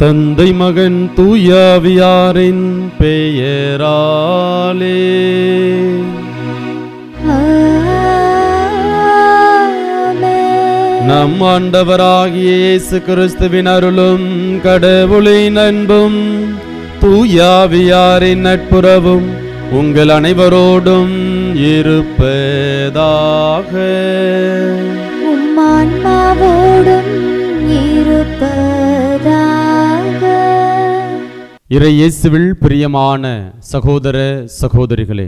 தந்தை மகன் தூயாவியாரின் பெயராலே ஆமென். நம் ஆண்டவராகிய இயேசு கிறிஸ்துவின் அருளும் கடவுளின் அன்பும் தூயாவியாரின் நட்புறவும் உங்கள் அனைவரோடும் இருப்பதாக உம் ஆன்மாவோடும் இருப்பதாக இறை இயேசுவில் பிரியமான சகோதர சகோதரிகளே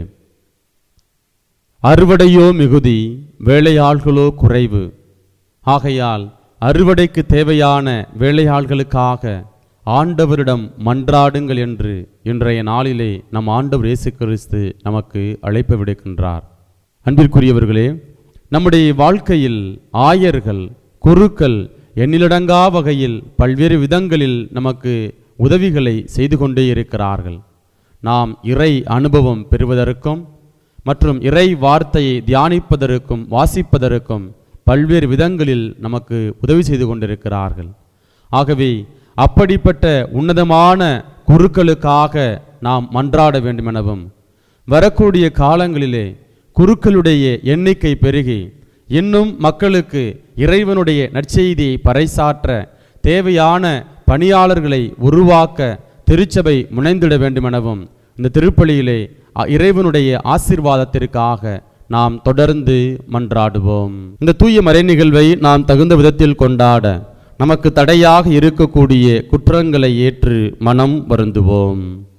அறுவடையோ மிகுதி வேலையாள்களோ குறைவு ஆகையால் அறுவடைக்கு தேவையான வேலையாள்களுக்காக ஆண்டவரிடம் மன்றாடுங்கள் என்று இன்றைய நாளிலே நம் ஆண்டவர் இயேசு கிறிஸ்து நமக்கு அழைப்பு விடுக்கின்றார் அன்பிற்குரியவர்களே நம்முடைய வாழ்க்கையில் ஆயர்கள் குருக்கள் எண்ணிலடங்கா வகையில் பல்வேறு விதங்களில் நமக்கு உதவிகளை செய்து கொண்டே இருக்கிறார்கள் நாம் இறை அனுபவம் பெறுவதற்கும் மற்றும் இறை வார்த்தையை தியானிப்பதற்கும் வாசிப்பதற்கும் பல்வேறு விதங்களில் நமக்கு உதவி செய்து கொண்டிருக்கிறார்கள் ஆகவே அப்படிப்பட்ட உன்னதமான குருக்களுக்காக நாம் மன்றாட வேண்டுமெனவும் வரக்கூடிய காலங்களிலே குருக்களுடைய எண்ணிக்கை பெருகி இன்னும் மக்களுக்கு இறைவனுடைய நற்செய்தியை பறைசாற்ற தேவையான பணியாளர்களை உருவாக்க திருச்சபை முனைந்திட வேண்டுமெனவும் இந்த திருப்பலியிலே அ- இறைவனுடைய ஆசீர்வாதத்திற்காக நாம் தொடர்ந்து மன்றாடுவோம் இந்த தூய மறை நிகழ்வை நாம் தகுந்த விதத்தில் கொண்டாட நமக்கு தடையாக இருக்கக்கூடிய குற்றங்களை ஏற்று மனம் வருந்துவோம்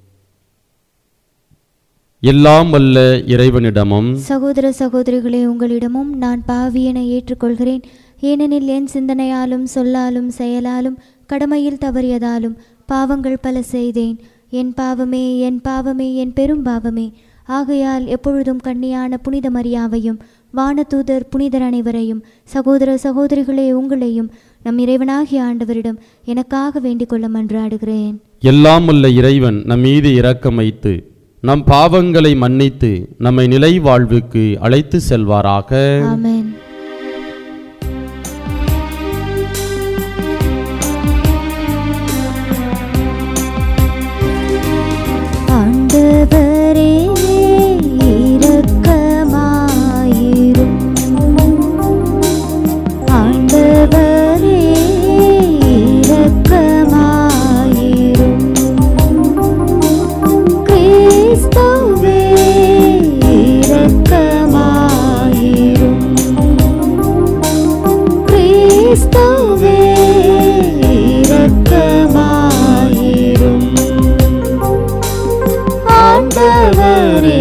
எல்லாம் வல்ல இறைவனிடமும் சகோதர சகோதரிகளே உங்களிடமும் நான் பாவியனை ஏற்றுக்கொள்கிறேன் ஏனெனில் என் சிந்தனையாலும் சொல்லாலும் செயலாலும் கடமையில் தவறியதாலும் பாவங்கள் பல செய்தேன் என் பாவமே என் பாவமே என் பெரும் பாவமே ஆகையால் எப்பொழுதும் கண்ணியான புனித மரியாவையும் வானதூதர் புனிதர் அனைவரையும் சகோதர சகோதரிகளே உங்களையும் நம் இறைவனாகிய ஆண்டவரிடம் எனக்காக வேண்டிக் கொள்ள மன்றாடுகிறேன் எல்லாம் வல்ல இறைவன் நம் மீது இரக்கம் வைத்து நம் பாவங்களை மன்னித்து நம்மை நிலை வாழ்வுக்கு அழைத்து செல்வாராக ஆமென் ஆண்டவரே இரக்கமாயிரும் ஆண்டவரே இரக்கமாயிரும் கிறிஸ்துவே இரக்கமாயிரும் கிறிஸ்துவே இரக்கமாயிரும் ஆண்டவரே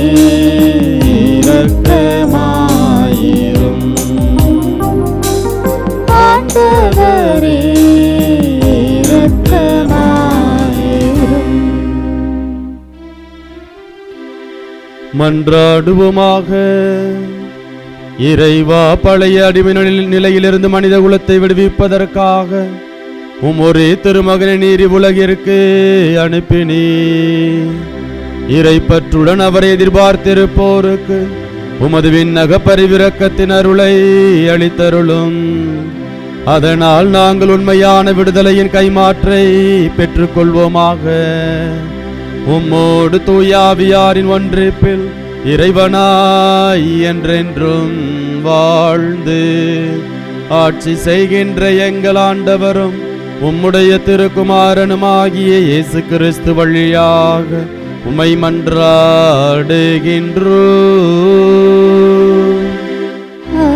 இரக்கமாயிரும் ஆண்டவரே இரக்கமாயிரும் மன்றாடுவோமாக இறைவா பழைய அடிமை நிலை- நிலையிலிருந்து மனித குலத்தை விடுவிப்பதற்காக உம் ஒரே திருமகனை நீரி உலகிற்கு அனுப்பினீ இறைப்பற்றுடன் அவரை எதிர்பார்த்திருப்போருக்கு உமது விண்ணக பரிவிரக்கத்தின் அருளை அளித்தருளும் அதனால் நாங்கள் உண்மையான விடுதலையின் கைமாற்றை பெற்றுக்கொள்வோமாக உம்மோடு தூயாவியாரின் ஒன்றிப்பில் இறைவனாய் என்றென்றும் வாழ்ந்து ஆட்சி செய்கின்ற எங்கள் ஆண்டவரும் உம்முடைய திருக்குமாரனுமாகிய இயேசு கிறிஸ்து வழியாக உமை மன்றாடுகின்றோ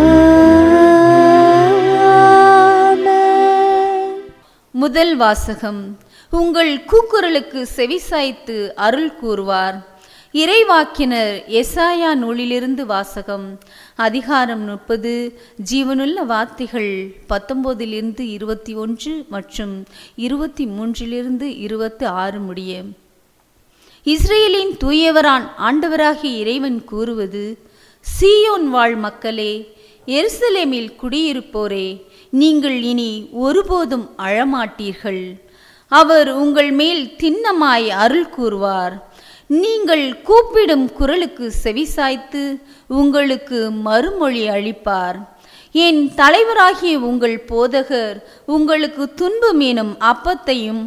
ஆமென் முதல் வாசகம் உங்கள் கூக்குரலுக்கு செவிசாய்த்து அருள் கூறுவார் இறைவாக்கினர் எசாயா நூலிலிருந்து வாசகம் அதிகாரம் முப்பது ஜீவனுள்ள வார்த்தைகள் பத்தொன்பதிலிருந்து இருபத்தி ஒன்று மற்றும் இருபத்தி மூன்றிலிருந்து இருபத்தி ஆறு முடிய இஸ்ரேலின் தூயவரான் ஆண்டவராகிய இறைவன் கூறுவது சீயோன் வாழ் மக்களே எருசலேமில் குடியிருப்போரே நீங்கள் இனி ஒருபோதும் அழமாட்டீர்கள் அவர் உங்கள் மேல் திண்ணமாய் அருள் கூறுவார் நீங்கள் கூப்பிடும் குரலுக்கு செவிசாய்த்து உங்களுக்கு மறுமொழி அளிப்பார் என் தலைவராகிய உங்கள் போதகர் உங்களுக்கு துன்பம் எனும் அப்பத்தையும்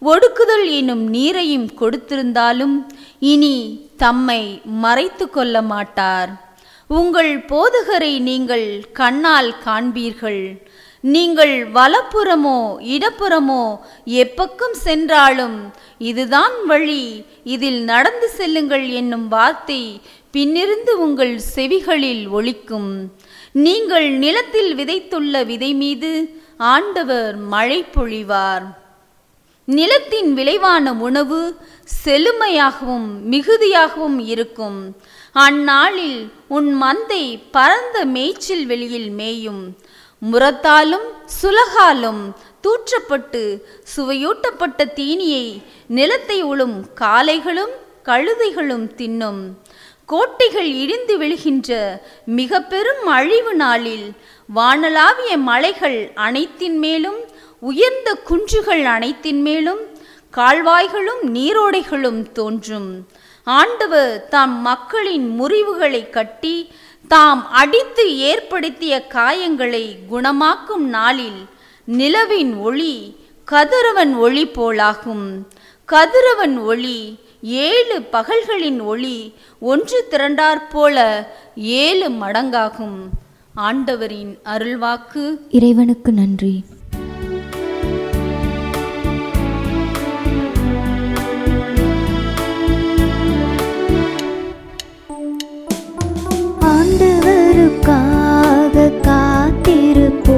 ஒடுக்குதல் என்னும் நீரையும் கொடுத்திருந்தாலும் இனி தம்மை மறைத்து கொள்ள மாட்டார் உங்கள் போதகரை நீங்கள் கண்ணால் காண்பீர்கள் நீங்கள் வலப்புறமோ இடப்புறமோ எப்பக்கம் சென்றாலும் இதுதான் வழி இதில் நடந்து செல்லுங்கள் என்னும் வார்த்தை பின்னிருந்து உங்கள் செவிகளில் ஒலிக்கும் நீங்கள் நிலத்தில் விதைத்துள்ள விதை மீது ஆண்டவர் மழை பொழிவார் நிலத்தின் விளைவான உணவு செழுமையாகவும் மிகுதியாகவும் இருக்கும் அந்நாளில் உன் மந்தை பரந்த மேய்ச்சல் வெளியில் மேயும் முரத்தாலும் சுலகாலும் தூற்றப்பட்டு சுவையூட்டப்பட்ட தீனியை நிலத்தை உழும் காளைகளும் கழுதைகளும் தின்னும் கோட்டைகள் இடிந்து விழுகின்ற மிக பெரும் அழிவு நாளில் வானளாவிய மலைகள் அனைத்தின் மேலும் உயர்ந்த குன்றுகள் அனைத்தின் மேலும் கால்வாய்களும் நீரோடைகளும் தோன்றும் ஆண்டவர் தாம் மக்களின் முறிவுகளை கட்டி தாம் அடித்து ஏற்படுத்திய காயங்களை குணமாக்கும் நாளில் நிலவின் ஒளி கதிரவன் ஒளி போலாகும் கதிரவன் ஒளி ஏழு பகல்களின் ஒளி ஒன்று திரண்டாற் போல ஏழு மடங்காகும் ஆண்டவரின் அருள்வாக்கு இறைவனுக்கு நன்றி ஆண்டவருக்காக காத்திருப்போ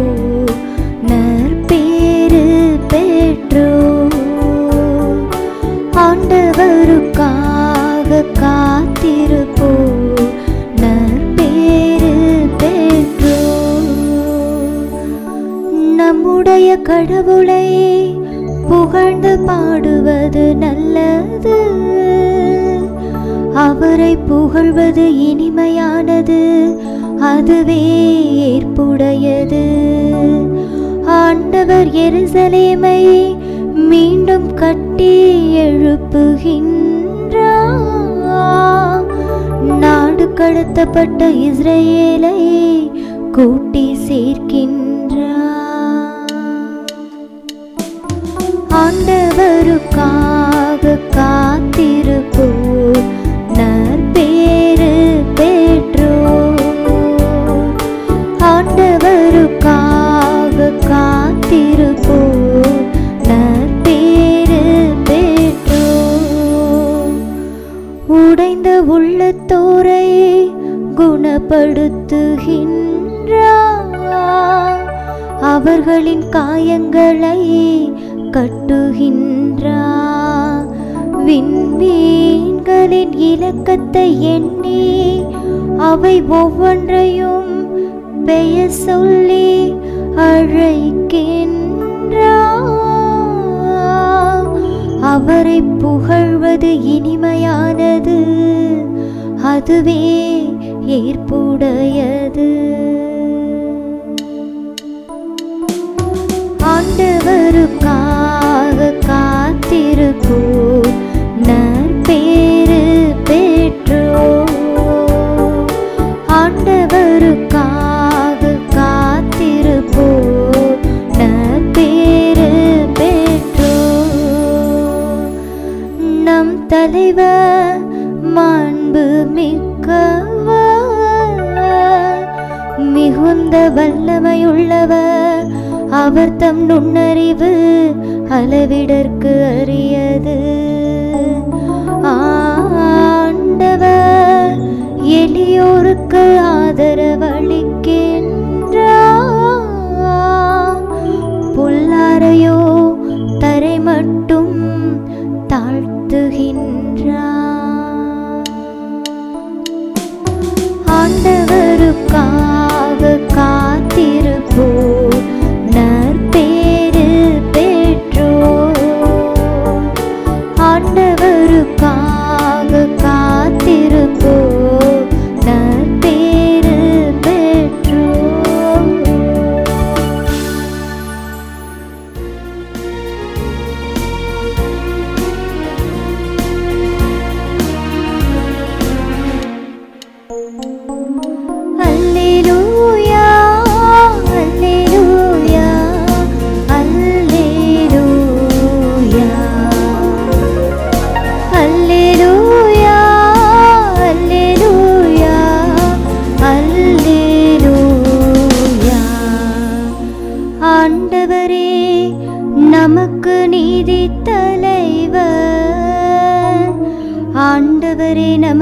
நற்பேறு பெற்றோ ஆண்டவருக்காக காத்திருப்போ நற்பேறு பெற்றோ நம்முடைய கடவுளை புகழ்ந்து பாடுவது நல்லது அவரை புகழ்வது இனிமையானது அதுவே ஏற்புடையது ஆண்டவர் எருசலேமை மீண்டும் கட்டி எழுப்புகின்றார் நாடு கடத்தப்பட்ட இஸ்ரேலை கூட்டி சேர்க்கின்றார் ஆண்டவருக்காக காத்திருப்போர் நற்பேறு பெற்றோர் ஆண்டவருக்காக காத்திருப்போர் நற்பேறு பெற்றோர் உடைந்த உள்ளத்தோரை குணப்படுத்துகின்றார் அவர்களின் காயங்களை கட்டுகின்றார் விண்மீன்களின் இலக்கத்தை எண்ணி அவை ஒவ்வொன்றையும் பெயர் சொல்லி அழைக்கின்றார் அவரை புகழ்வது இனிமையானது அதுவே ஏற்புடையது ஆண்டவருக்காக காத்திருப்போர் நற்பேறு பெற்றோர் ஆண்டவருக்காக காத்திருப்போர் நற்பேறு பெற்றோர் நம் தலைவர் மாண்பு மிக்கவர் மிகுந்த வல்லமையுள்ளவர் அவர் தம் நுண்ணறிவு அளவிடற்கு அறியது ஆண்டவர் எளியோருக்கு ஆதரவளிக்கின்றார் பொல்லாரையோ தரை மட்டும் தாழ்த்துகின்றார் ஆண்டவருக்காக காத்திருப்போர் நற்பேறு பெற்றோர் ஆண்டவருக்காக காத்திருப்போர் நற்பேறு பெற்றோர்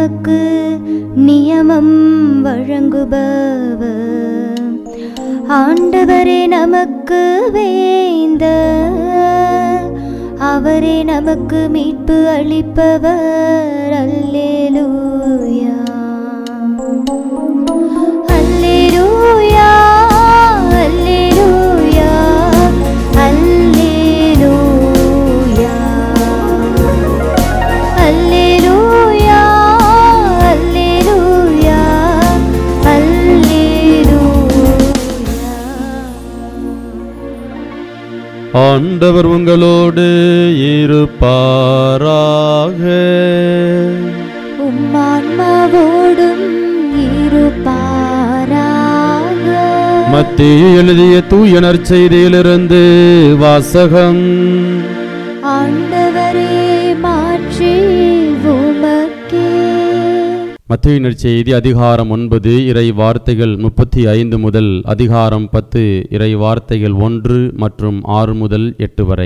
நமக்கு நியமம் வழங்குபவர் ஆண்டவரே நமக்கு வேந்த அவரே நமக்கு மீட்பு அளிப்பவர் அல்லேலூயா அல்லேலூயா அல்லேலூயா அல்லேலூயா அல்லேலூயா அல்லேலூயா அல்லேலூயா ஆண்டவர் உங்களோடு இருப்பாராக உம்மான்மாவோடும் இருப்பாராக மத்திய எழுதிய தூய நற்செய்தியிலிருந்து வாசகம் ஆண்டவரே மாற்றி உமக்கே மத்திய நற்செய்தி அதிகாரம் ஒன்பது இறை வார்த்தைகள் முப்பத்தி ஐந்து முதல் அதிகாரம் பத்து இறை வார்த்தைகள் ஒன்று மற்றும் ஆறு முதல் எட்டு வரை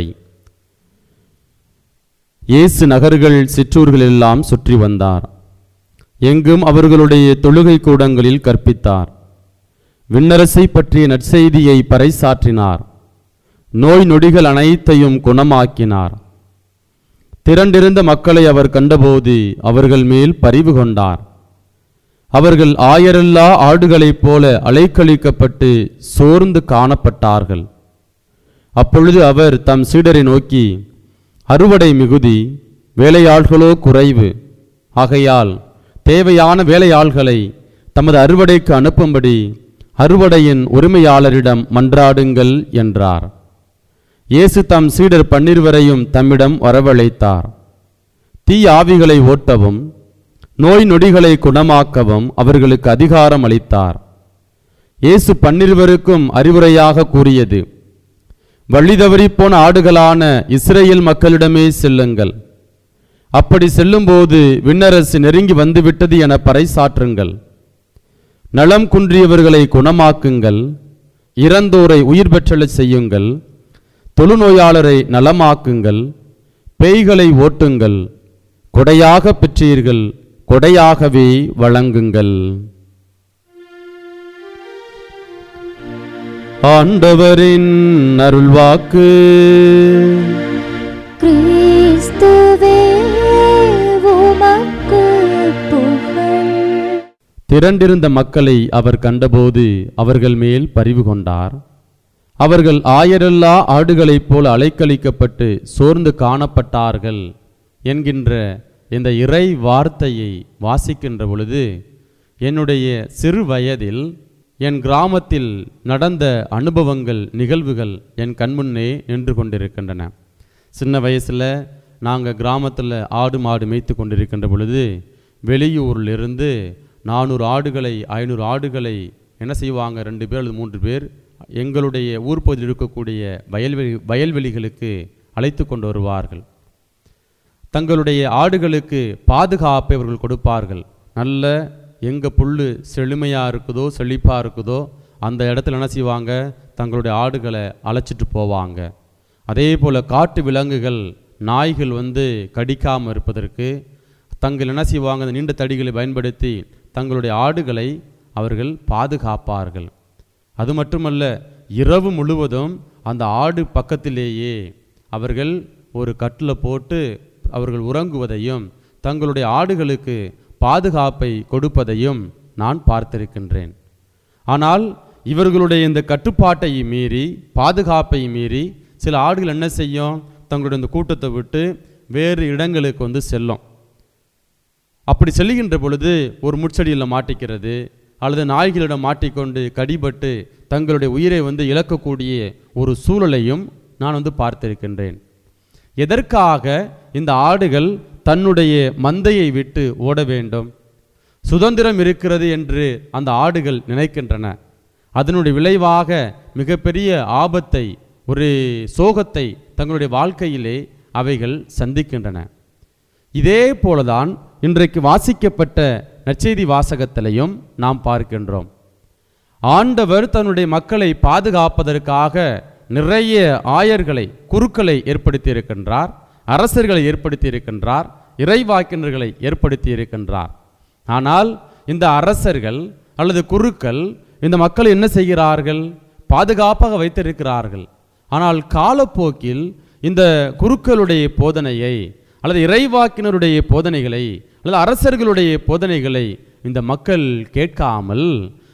இயேசு நகர்கள் சிற்றூர்கள் எல்லாம் சுற்றி வந்தார் எங்கும் அவர்களுடைய தொழுகை கூடங்களில் கற்பித்தார் விண்ணரசை பற்றிய நற்செய்தியை பறைசாற்றினார் நோய் நொடிகள் அனைத்தையும் குணமாக்கினார் திரண்டிருந்த மக்களை அவர் கண்டபோது அவர்கள் மேல் பரிவு கொண்டார் அவர்கள் ஆயரில்லா ஆடுகளைப் போல அலைக்கழிக்கப்பட்டு சோர்ந்து காணப்பட்டார்கள் அப்பொழுது அவர் தம் சீடரை நோக்கி அறுவடை மிகுதி வேலையாள்களோ குறைவு ஆகையால் தேவையான வேலையாள்களை தமது அறுவடைக்கு அனுப்பும்படி அறுவடையின் உரிமையாளரிடம் மன்றாடுங்கள் என்றார் இயேசு தம் சீடர் பன்னிருவரையும் தம்மிடம் வரவழைத்தார் தீ ஆவிகளை ஓட்டவும் நோய் நொடிகளை குணமாக்கவும் அவர்களுக்கு அதிகாரம் அளித்தார் இயேசு பன்னிருவருக்கும் அறிவுரையாக கூறியது வழிதவறிப்போன ஆடுகளான இஸ்ரேல் மக்களிடமே செல்லுங்கள் அப்படி செல்லும்போது விண்ணரசு நெருங்கி வந்துவிட்டது என பறைசாற்றுங்கள் நலம் குன்றியவர்களை குணமாக்குங்கள் இறந்தோரை உயிர் பெற்றலச் செய்யுங்கள் தொழுநோயாளரை நலமாக்குங்கள் பேய்களை ஓட்டுங்கள் கொடையாக பெற்றீர்கள் கொடையாகவே வழங்குங்கள் ஆண்டவரின் அருள்வாக்கு கிறிஸ்துவே உமக்கு புகழ் திரண்டிருந்த மக்களை அவர் கண்டபோது அவர்கள் மேல் பரிவு கொண்டார் அவர்கள் ஆயரெல்லா ஆடுகளைப் போல அலைக்கழிக்கப்பட்டு சோர்ந்து காணப்பட்டார்கள் என்கின்ற இந்த இறை வார்த்தையை வாசிக்கின்ற பொழுது என்னுடைய சிறு வயதில் என் கிராமத்தில் நடந்த அனுபவங்கள் நிகழ்வுகள் என் கண்முன்னே நின்று கொண்டிருக்கின்றன சின்ன வயசில் நாங்கள் கிராமத்தில் ஆடு மாடு மேய்த்து கொண்டிருக்கின்ற பொழுது வெளியூரிலிருந்து நானூறு ஆடுகளை ஐநூறு ஆடுகளை என்ன செய்வாங்க ரெண்டு பேர் அல்லது மூன்று பேர் எங்களுடைய ஊர் பகுதியில் இருக்கக்கூடிய வயல்வெளி வயல்வெளிகளுக்கு அழைத்து கொண்டு வருவார்கள் தங்களுடைய ஆடுகளுக்கு பாதுகாப்பை அவர்கள் கொடுப்பார்கள் நல்ல எங்கே புல் செழுமையாக இருக்குதோ செழிப்பாக இருக்குதோ அந்த இடத்துல என்ன செய்வாங்க தங்களுடைய ஆடுகளை அழைச்சிட்டு போவாங்க அதே போல் காட்டு விலங்குகள் நாய்கள் வந்து கடிக்காமல் இருப்பதற்கு தங்கள் என்ன செய்வாங்க அந்த நீண்ட தடிகளை பயன்படுத்தி தங்களுடைய ஆடுகளை அவர்கள் பாதுகாப்பார்கள் அது மட்டுமல்ல இரவு முழுவதும் அந்த ஆடு பக்கத்திலேயே அவர்கள் ஒரு கட்டில் போட்டு அவர்கள் உறங்குவதையும் தங்களுடைய ஆடுகளுக்கு பாதுகாப்பை கொடுப்பதையும் நான் பார்த்திருக்கின்றேன் ஆனால் இவர்களுடைய இந்த கட்டுப்பாட்டை மீறி பாதுகாப்பை மீறி சில ஆடுகள் என்ன செய்யும் தங்களுடைய இந்த கூட்டத்தை விட்டு வேறு இடங்களுக்கு வந்து செல்லும் அப்படி செல்லுகின்ற பொழுது ஒரு முட்செடியில் மாட்டிக்கிறது அல்லது நாய்களிடம் மாட்டிக்கொண்டு கடிபட்டு தங்களுடைய உயிரை வந்து இழக்கக்கூடிய ஒரு சூழலையும் நான் வந்து பார்த்திருக்கின்றேன் எதற்காக இந்த ஆடுகள் தன்னுடைய மந்தையை விட்டு ஓட வேண்டும் சுதந்திரம் இருக்கிறது என்று அந்த ஆடுகள் நினைக்கின்றன அதனுடைய விளைவாக மிகப்பெரிய ஆபத்தை ஒரு சோகத்தை தங்களுடைய வாழ்க்கையிலே அவைகள் சந்திக்கின்றன இதே போலதான் இன்றைக்கு வாசிக்கப்பட்ட நற்செய்தி வாசகத்திலையும் நாம் பார்க்கின்றோம் ஆண்டவர் தன்னுடைய மக்களை பாதுகாப்பதற்காக நிறைய ஆயர்களை குருக்களை ஏற்படுத்தி இருக்கின்றார் அரசர்களை ஏற்படுத்தி இருக்கின்றார் இறைவாக்கினர்களை ஏற்படுத்தி இருக்கின்றார் ஆனால் இந்த அரசர்கள் அல்லது குருக்கள் இந்த மக்கள் என்ன செய்கிறார்கள் பாதுகாப்பாக வைத்திருக்கிறார்கள் ஆனால் காலப்போக்கில் இந்த குருக்களுடைய போதனையை அல்லது இறைவாக்கினருடைய போதனைகளை அல்லது அரசர்களுடைய போதனைகளை இந்த மக்கள் கேட்காமல்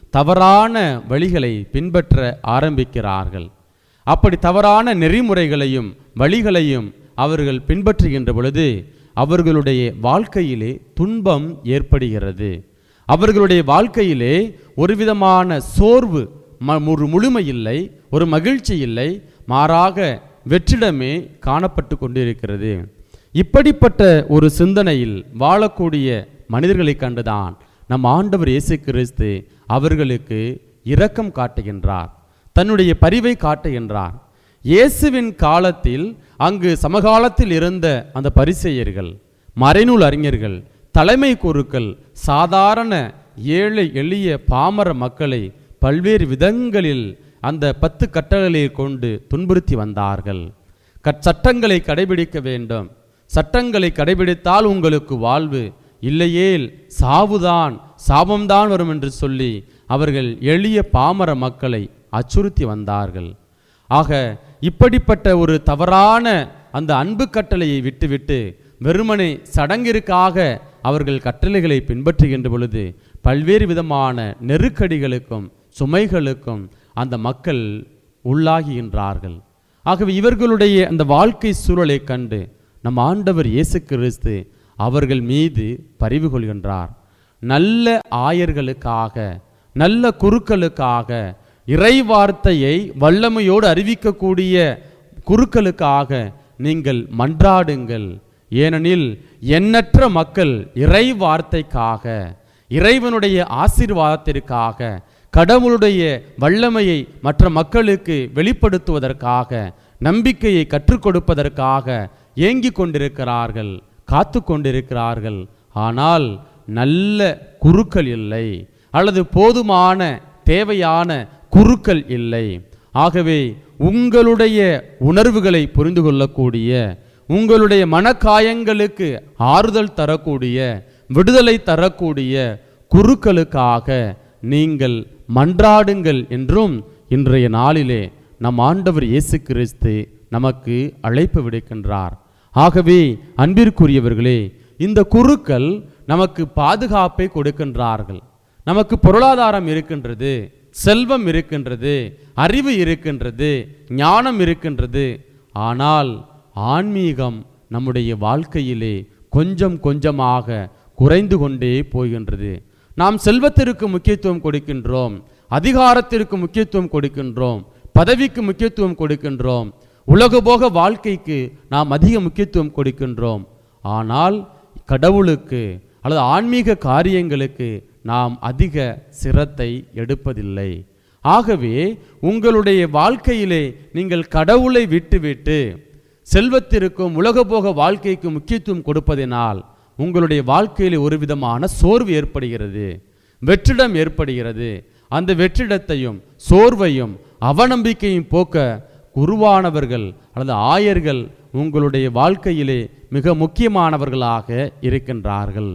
தவறான வழிகளை பின்பற்ற ஆரம்பிக்கிறார்கள் அப்படி தவறான நெறிமுறைகளையும் வழிகளையும் அவர்கள் பின்பற்றுகின்ற பொழுது அவர்களுடைய வாழ்க்கையிலே துன்பம் ஏற்படுகிறது அவர்களுடைய வாழ்க்கையிலே ஒரு விதமான சோர்வு ம- ஒரு முழுமை இல்லை ஒரு மகிழ்ச்சி இல்லை மாறாக வெற்றிடமே காணப்பட்டு கொண்டிருக்கிறது இப்படிப்பட்ட ஒரு சிந்தனையில் வாழக்கூடிய மனிதர்களை கண்டுதான் நம் ஆண்டவர் இயேசு கிறிஸ்து அவர்களுக்கு இரக்கம் காட்டுகின்றார் தன்னுடைய பரிவை காட்டுகின்றார் இயேசுவின் காலத்தில் அங்கு சமகாலத்தில் இருந்த அந்த பரிசேயர்கள் மறைநூல் அறிஞர்கள் தலைமை குருக்கள் சாதாரண ஏழை எளிய பாமர மக்களை பல்வேறு விதங்களில் அந்த பத்து கட்டளையை கொண்டு துன்புறுத்தி வந்தார்கள் கற் சட்டங்களை கடைபிடிக்க வேண்டும் சட்டங்களை கடைபிடித்தால் உங்களுக்கு வாழ்வு இல்லையேல் சாவுதான் சாபம்தான் வரும் என்று சொல்லி அவர்கள் எளிய பாமர மக்களை அச்சுறுத்தி வந்தார்கள் ஆக இப்படிப்பட்ட ஒரு தவறான அந்த அன்பு கட்டளையை விட்டுவிட்டு வெறுமனே சடங்கிற்காக அவர்கள் கட்டளைகளை பின்பற்றுகின்ற பொழுது பல்வேறு விதமான நெருக்கடிகளுக்கும் சுமைகளுக்கும் அந்த மக்கள் உள்ளாகின்றார்கள் ஆகவே இவர்களுடைய அந்த வாழ்க்கை சூழலை கண்டு நம் ஆண்டவர் இயேசு கிறிஸ்து அவர்கள் மீது பரிவு கொள்கின்றார் நல்ல ஆயர்களுக்காக நல்ல குருக்களுக்காக இறை வார்த்தையை வல்லமையோடு அறிவிக்கக்கூடிய குருக்களுக்காக நீங்கள் மன்றாடுங்கள் ஏனெனில் எண்ணற்ற மக்கள் இறை வார்த்தைக்காக இறைவனுடைய ஆசீர்வாதத்திற்காக கடவுளுடைய வல்லமையை மற்ற மக்களுக்கு வெளிப்படுத்துவதற்காக நம்பிக்கையை கற்றுக் கொடுப்பதற்காக ஏங்கிக் கொண்டிருக்கிறார்கள் காத்து கொண்டிருக்கிறார்கள் ஆனால் நல்ல குருக்கள் இல்லை அல்லது போதுமான தேவையான குருக்கள் இல்லை ஆகவே உங்களுடைய உணர்வுகளை புரிந்து கொள்ளக்கூடிய உங்களுடைய மனக்காயங்களுக்கு ஆறுதல் தரக்கூடிய விடுதலை தரக்கூடிய குருக்களுக்காக நீங்கள் மன்றாடுங்கள் என்றும் இன்றைய நாளிலே நம் ஆண்டவர் இயேசு கிறிஸ்து நமக்கு அழைப்பு விடுக்கின்றார் ஆகவே அன்பிற்குரியவர்களே இந்த குருக்கள் நமக்கு பாதுகாப்பை கொடுக்கின்றார்கள் நமக்கு பொருளாதாரம் இருக்கின்றது செல்வம் இருக்கின்றது அறிவு இருக்கின்றது ஞானம் இருக்கின்றது ஆனால் ஆன்மீகம் நம்முடைய வாழ்க்கையிலே கொஞ்சம் கொஞ்சமாக குறைந்து கொண்டே போகின்றது நாம் செல்வத்திற்கு முக்கியத்துவம் கொடுக்கின்றோம் அதிகாரத்திற்கு முக்கியத்துவம் கொடுக்கின்றோம் பதவிக்கு முக்கியத்துவம் கொடுக்கின்றோம் உலகபோக வாழ்க்கைக்கு நாம் அதிக முக்கியத்துவம் கொடுக்கின்றோம் ஆனால் கடவுளுக்கு அல்லது ஆன்மீக காரியங்களுக்கு நாம் அதிக சிரத்தை எடுப்பதில்லை ஆகவே உங்களுடைய வாழ்க்கையிலே நீங்கள் கடவுளை விட்டுவிட்டு செல்வத்திற்கும் உலகபோக வாழ்க்கைக்கு முக்கியத்துவம் கொடுப்பதினால் உங்களுடைய வாழ்க்கையிலே ஒரு விதமான சோர்வு ஏற்படுகிறது வெற்றிடம் ஏற்படுகிறது அந்த வெற்றிடத்தையும் சோர்வையும் அவநம்பிக்கையும் போக்க குருவானவர்கள் அல்லது ஆயர்கள் உங்களுடைய வாழ்க்கையிலே மிக முக்கியமானவர்களாக இருக்கின்றார்கள்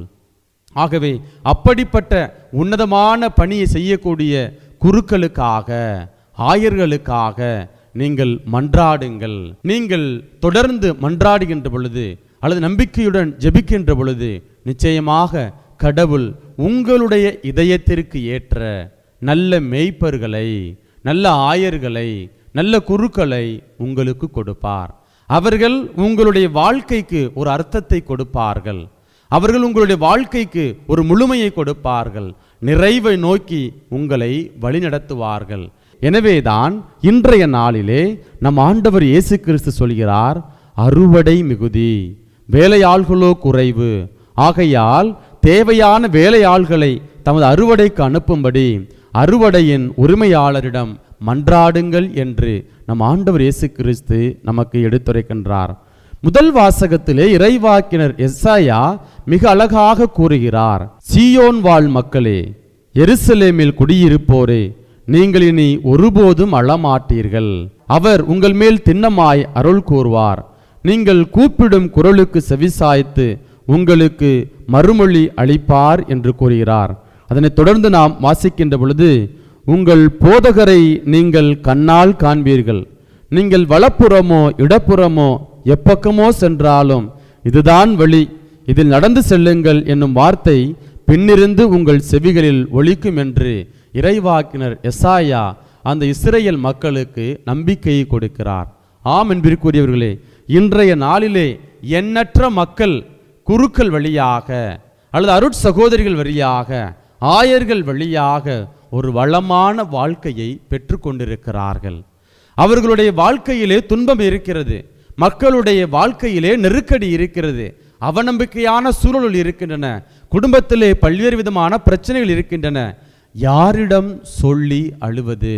ஆகவே அப்படிப்பட்ட உன்னதமான பணியை செய்யக்கூடிய குருக்களுக்காக ஆயர்களுக்காக நீங்கள் மன்றாடுங்கள் நீங்கள் தொடர்ந்து மன்றாடுகின்ற பொழுது அல்லது நம்பிக்கையுடன் ஜெபிக்கின்ற பொழுது நிச்சயமாக கடவுள் உங்களுடைய இதயத்திற்கு ஏற்ற நல்ல மேய்ப்பர்களை நல்ல ஆயர்களை நல்ல குருக்களை உங்களுக்கு கொடுப்பார் அவர்கள் உங்களுடைய வாழ்க்கைக்கு ஒரு அர்த்தத்தை கொடுப்பார்கள் அவர்கள் உங்களுடைய வாழ்க்கைக்கு ஒரு முழுமையை கொடுப்பார்கள் நிறைவை நோக்கி உங்களை வழிநடத்துவார்கள் எனவேதான் இன்றைய நாளிலே நம் ஆண்டவர் இயேசு கிறிஸ்து சொல்கிறார் அறுவடை மிகுதி வேலையாள்களோ குறைவு ஆகையால் தேவையான வேலையாள்களை தமது அறுவடைக்கு அனுப்பும்படி அறுவடையின் உரிமையாளரிடம் மன்றாடுங்கள் என்று நம் ஆண்டவர் இயேசு கிறிஸ்து நமக்கு எடுத்துரைக்கின்றார் முதல் வாசகத்திலே இறைவாக்கினர் எஸ்ஐயா மிக அழகாக கூறுகிறார் சீயோன் வாழ் மக்களே எருசலேமில் குடியிருப்போரே நீங்கள் இனி ஒருபோதும் அழமாட்டீர்கள் அவர் உங்கள் மேல் திண்ணமாய் அருள் கூறுவார் நீங்கள் கூப்பிடும் குரலுக்கு செவிசாய்த்து உங்களுக்கு மறுமொழி அளிப்பார் என்று கூறுகிறார் அதனைத் தொடர்ந்து நாம் வாசிக்கின்ற பொழுது உங்கள் போதகரை நீங்கள் கண்ணால் காண்பீர்கள் நீங்கள் வலப்புறமோ இடப்புறமோ எப்பக்கமோ சென்றாலும் இதுதான் வழி இதில் நடந்து செல்லுங்கள் என்னும் வார்த்தை பின்னிருந்து உங்கள் செவிகளில் ஒலிக்கும் என்று இறைவாக்கினர் எசாயா அந்த இஸ்ரேல் மக்களுக்கு நம்பிக்கையை கொடுக்கிறார் ஆம் என்பதற்குரியவர்களே இன்றைய நாளிலே எண்ணற்ற மக்கள் குருக்கள் வழியாக அல்லது அருட் சகோதரிகள் வழியாக ஆயர்கள் வழியாக ஒரு வளமான வாழ்க்கையை பெற்றுக்கொண்டிருக்கிறார்கள் அவர்களுடைய வாழ்க்கையிலே துன்பம் இருக்கிறது மக்களுடைய வாழ்க்கையிலே நெருக்கடி இருக்கிறது அவநம்பிக்கையான சூழல் இருக்கின்றன குடும்பத்திலே பல்வேறு விதமான பிரச்சனைகள் இருக்கின்றன யாரிடம் சொல்லி அழுவது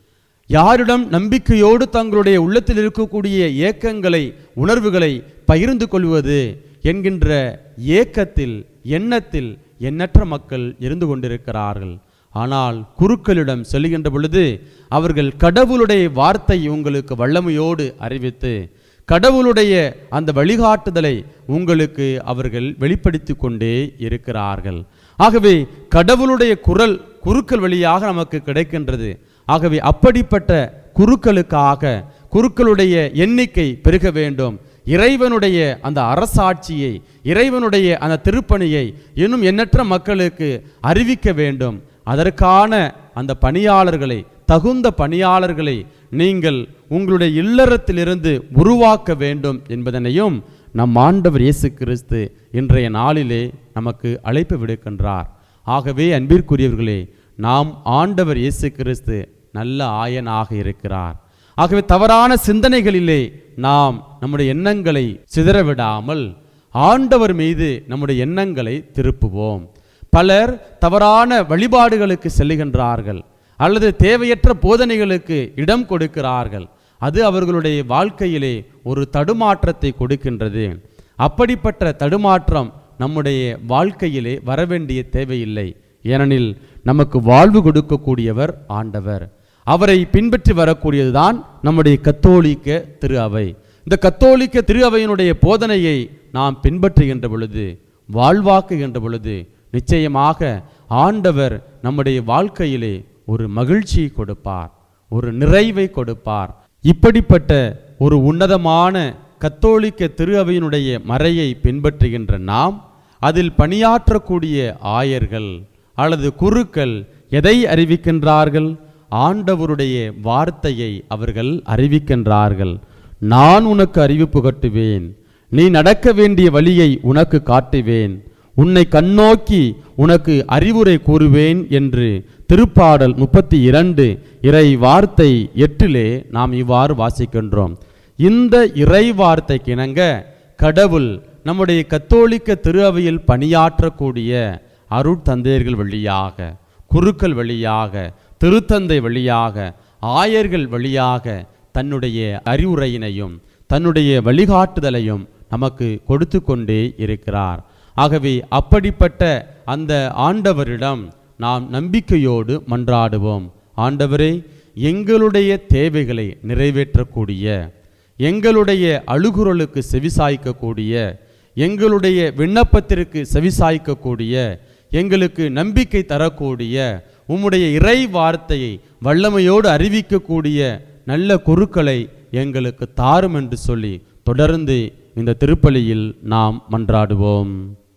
யாரிடம் நம்பிக்கையோடு தங்களுடைய உள்ளத்தில் இருக்கக்கூடிய ஏக்கங்களை உணர்வுகளை பகிர்ந்து கொள்வது என்கின்ற ஏக்கத்தில் எண்ணத்தில் எண்ணற்ற மக்கள் இருந்து கொண்டிருக்கிறார்கள் ஆனால் குருக்களிடம் செல்கின்ற பொழுது அவர்கள் கடவுளுடைய வார்த்தை உங்களுக்கு வல்லமையோடு அறிவித்து கடவுளுடைய அந்த வழிகாட்டுதலை உங்களுக்கு அவர்கள் வெளிப்படுத்தி கொண்டே இருக்கிறார்கள் ஆகவே கடவுளுடைய குரல் குருக்கள் வழியாக நமக்கு கிடைக்கின்றது ஆகவே அப்படிப்பட்ட குருக்களுக்காக குருக்களுடைய எண்ணிக்கை பெருக வேண்டும் இறைவனுடைய அந்த அரசாட்சியை இறைவனுடைய அந்த திருப்பணியை இன்னும் எண்ணற்ற மக்களுக்கு அறிவிக்க வேண்டும் அதற்கான அந்த பணியாளர்களை தகுந்த பணியாளர்களை நீங்கள் உங்களுடைய இல்லறத்திலிருந்து உருவாக்க வேண்டும் என்பதனையும் நம் ஆண்டவர் இயேசு கிறிஸ்து இன்றைய நாளிலே நமக்கு அழைப்பு விடுக்கின்றார் ஆகவே அன்பிற்குரியவர்களே நாம் ஆண்டவர் இயேசு கிறிஸ்து நல்ல ஆயனாக இருக்கிறார் ஆகவே தவறான சிந்தனைகளிலே நாம் நம்முடைய எண்ணங்களை சிதறவிடாமல் ஆண்டவர் மீது நம்முடைய எண்ணங்களை திருப்புவோம் பலர் தவறான வழிபாடுகளுக்கு செல்லுகின்றார்கள் அல்லது தேவையற்ற போதனைகளுக்கு இடம் கொடுக்கிறார்கள் அது அவர்களுடைய வாழ்க்கையிலே ஒரு தடுமாற்றத்தை கொடுக்கின்றது அப்படிப்பட்ட தடுமாற்றம் நம்முடைய வாழ்க்கையிலே வரவேண்டிய தேவையில்லை ஏனெனில் நமக்கு வாழ்வு கொடுக்கக்கூடியவர் ஆண்டவர் அவரை பின்பற்றி வரக்கூடியதுதான் நம்முடைய கத்தோலிக்க திரு அவை இந்த கத்தோலிக்க திரு அவையினுடைய போதனையை நாம் பின்பற்றுகின்ற பொழுது வாழ்வாக்குகின்ற பொழுது நிச்சயமாக ஆண்டவர் நம்முடைய வாழ்க்கையிலே ஒரு மகிழ்ச்சியை கொடுப்பார் ஒரு நிறைவை கொடுப்பார் இப்படிப்பட்ட ஒரு உன்னதமான கத்தோலிக்க திரு அவையினுடைய மறையை பின்பற்றுகின்ற நாம் அதில் பணியாற்றக்கூடிய ஆயர்கள் அல்லது குருக்கள் எதை அறிவிக்கின்றார்கள் ஆண்டவருடைய வார்த்தையை அவர்கள் அறிவிக்கின்றார்கள் நான் உனக்கு அறிவிப்பு கட்டுவேன் நீ நடக்க வேண்டிய வழியை உனக்கு காட்டுவேன் உன்னை கண்ணோக்கி உனக்கு அறிவுரை கூறுவேன் என்று திருப்பாடல் முப்பத்தி இரண்டு இறை வார்த்தை எட்டிலே நாம் இவ்வாறு வாசிக்கின்றோம் இந்த இறை வார்த்தைக்கு இணங்க கடவுள் நம்முடைய கத்தோலிக்க திரு அவையில் பணியாற்றக்கூடிய அருட்தந்தையர்கள் வழியாக குருக்கள் வழியாக திருத்தந்தை வழியாக ஆயர்கள் வழியாக தன்னுடைய அறிவுரையினையும் தன்னுடைய வழிகாட்டுதலையும் நமக்கு கொடுத்து கொண்டே இருக்கிறார் ஆகவே அப்படிப்பட்ட அந்த ஆண்டவரிடம் நாம் நம்பிக்கையோடு மன்றாடுவோம் ஆண்டவரே எங்களுடைய தேவைகளை நிறைவேற்றக்கூடிய எங்களுடைய அழுகுரலுக்கு செவிசாய்க்கக்கூடிய எங்களுடைய விண்ணப்பத்திற்கு செவிசாய்க்கக்கூடிய எங்களுக்கு நம்பிக்கை தரக்கூடிய உம்முடைய இறை வார்த்தையை வல்லமையோடு அறிவிக்கக்கூடிய நல்ல குருக்களை எங்களுக்கு தாரும் என்று சொல்லி தொடர்ந்து இந்த திருப்பலியில் நாம் மன்றாடுவோம்